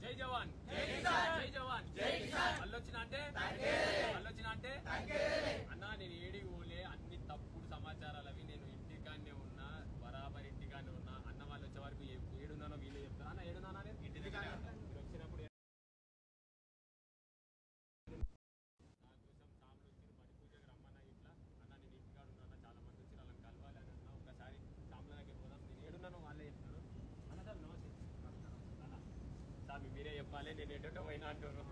జై జవాన్ జై జవాన్ మళ్ళొచ్చిన అంటే మళ్ళొచ్చిన అంటే అన్నా నేను ఏడికి పోలే అన్ని తప్పుడు సమాచారాలు అవి నేను ఇంటికాన్నే ఉన్నా బరాబర్ ఇంటికాన్నే ఉన్నా అన్న వాళ్ళు వచ్చే వరకు ఏ- ఏడున్నానో వీళ్ళు చెప్తారా అన్న ఏడున్నానా నేను ఇంటి దగ్గర మీరు వచ్చినప్పుడు నా కోసం సాములు వచ్చి బడి పూజకి రమ్మన్నా ఇట్లా అన్న నేను ఇంటికాడ ఉన్నా చాలా మంది వచ్చి వాళ్ళని కలవాలి అని అన్న ఒకసారి సాముల దగ్గర పోదాం నేను ఏడున్నానో వాళ్ళే చెప్తారు అన్న సార్ నమస్తే అన్న సామి మీరే చెప్పాలి నేను ఎటో పోయినా అంటారు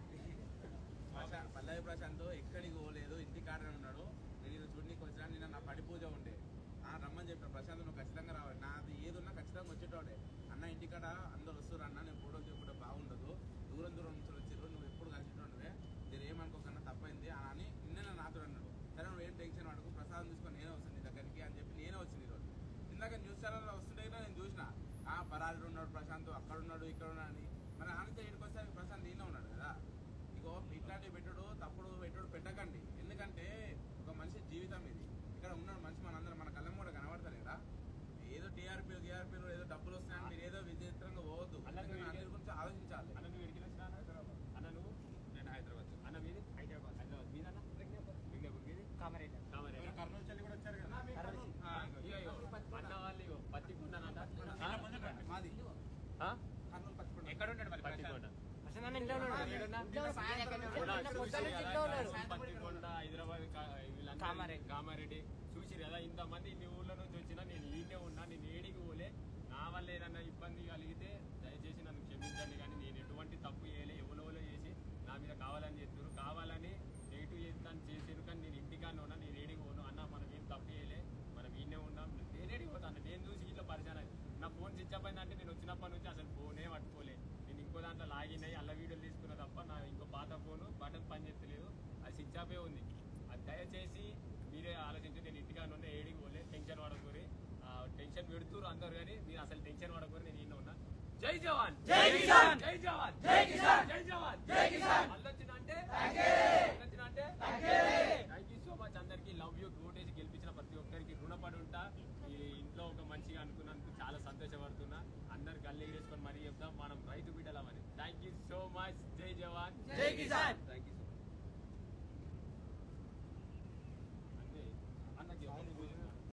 ప్రశా- పల్లవి ప్రశాంత్ ఎక్కడికి పోలేదు ఇంటి కాడనే ఉన్నాడు నేను ఇది చూడనీకి వచ్చినా నిన్న నా పడి పూజ ఉండే ఆ రమ్మని చెప్పిన ప్రశాంత్ నువ్వు ఖచ్చితంగా రావాలి నాది ఏది ఉన్నా ఖచ్చితంగా వచ్చేటోడే అన్న ఇంటికాడ అందరు వస్తారు అన్న నేను ఫోటోలు తీసుకుంటే బాగుండదు దూరం దూరం నుంచి వచ్చారు నువ్వు ఎప్పుడు కలిసేటోడివే నేను ఏమనుకోకన్నా తప్పైంది అని నిన్న నాతో అన్నాడు సరే నువ్వు ఏం టెన్షన్ పడకు ప్రసాదం తీసుకొని నేనే వస్తాను నీ దగ్గరికి అని చెప్పి నేనే వచ్చింది ఈరోజు ఇందాక న్యూస్ ఛానల్లో వస్తుంటే కూడా నేను చూసిన ఆ పరాజుడు ఉన్నాడు ప్రశాంత్ అక్కడ ఉన్నాడు ఇక్కడ ఉన్నాడు అని మరి ఆనంద ఇక్కడికి వస్తే ప్రశాంత్ ఈయన ఉన్నాడు కదా ఇగో ఇట్లాంటివి పెట్టుడు తప్పుడు పెట్టుడు పెట్టకండి ఎందుకంటే ఒక మనిషి జీవితం ఇది ఇక్కడ ఉన్నాడు మనిషి మనందరం మన కళ్ళం కూడా కనబడతారు కదా ఏదో టీఆర్పీ టీఆర్పీలు ఏదో డబ్బులు వస్తాయని మీరు ఏదో విచిత్రంగా పోవద్దు అన్న, నువ్వు ఎందుకంటే అందరి గురించి ఆలోచించాలి అన్న నువ్వు ఎడికి వచ్చినా అన్న నువ్వు నేను హైదరాబాద్ అన్న మీది హైదరాబాద్ హైదరాబాద్ మీదన్న విజ్ఞాపూర్ మీది కామారెడ్డి కామారెడ్డి కర్నూలు చెల్లి కూడా వచ్చారు కదా ఇగో, ఇగో, అన్న వాళ్ళు ఇగో, పత్తికొండనంట. ఆ? మాది ఆ? కర్నూలు పచ్చికొండ ఎక్కడ ఉంటాడు మరి పత్తికొండ అసలు నన్ను ఇంట్లో ఉన్నాడు ఏడున్నా? ఇంట్లో ఉన్నాడు. ఆయన ఎక్కడి నుంచి కూడా నిన్న పొద్దున్న చూసిరు నుంచి కదా, ఇంట్లో ఉన్నాడు పత్తికొండ హైదరాబాద్ కా- వీళ్ళందరూ కామారెడ్డి. కామారెడ్డి చూసిరు కదా ఇంతమంది ఇన్ని ఊర్ల నుంచి వచ్చినా నేను ఈయనే ఉన్నా నేను ఏడికి పోలే నా వల్ల ఏదన్నా ఇబ్బంది కలిగితే దయచేసి నన్ను క్షమించండి కానీ నేను ఎటువంటి తప్పు చేయలే ఎవరో చేసి నా మీద కావాలని చెప్తున్నారు కావాలని నెగిటివ్ చేస్తాను చేసారు కానీ నేను ఇంటికానే ఉన్నా నేను ఏడికి పోను అన్న మనం ఏం తప్పు చేయలే మనం ఈయనే ఉన్నాం నేను ఏడికి పోతాను నేను చూసి ఇట్లా పరిచయం అయ్యింది. నా ఫోన్ స్విచ్ అప్ అయిందంటే నేను వచ్చినప్పటి నుంచి అసలు ఫోనే పట్టుకోలే నేను ఇంకో దాంట్లో లాగిన్ అయ్యి అల్ల వీడియోలు తీసుకున్నా తప్ప నా ఇంకో పాత ఫోను బటన్ పని చేస్తలేదు అది స్విచ్ ఆఫే ఉంది అది దయచేసి మీరే ఆలోచించి నేను ఇంటిగా ఉన్న ఏడికి పోలే టెన్షన్ పడకూరి టెన్షన్ పెడుతురు అందరు కానీ మీరు అసలు టెన్షన్ పడకూరి నేను ఈయన ఉన్నా జై జవాన్ జై కిసాన్ జై జవాన్ జై కిసాన్ జై జవాన్ జై కిసాన్ అల్లొచ్చిన అంటే అల్లొచ్చిన అంటే థ్యాంక్ యూ సో మచ్ అందరికి లవ్ యూ ఓటేసి గెలిపించిన ప్రతి ఒక్కరికి రుణపడి ఉంటా ఈ ఇంట్లో ఒక మంచిగా అనుకున్నందుకు చాలా సంతోషపడుతున్నా అందరు గల్లీ వేసుకొని మరీ చెప్తాం మనం రైతు బిడ్డలమని థ్యాంక్ యూ సో మచ్ జై జవాన్ జై కిసాన్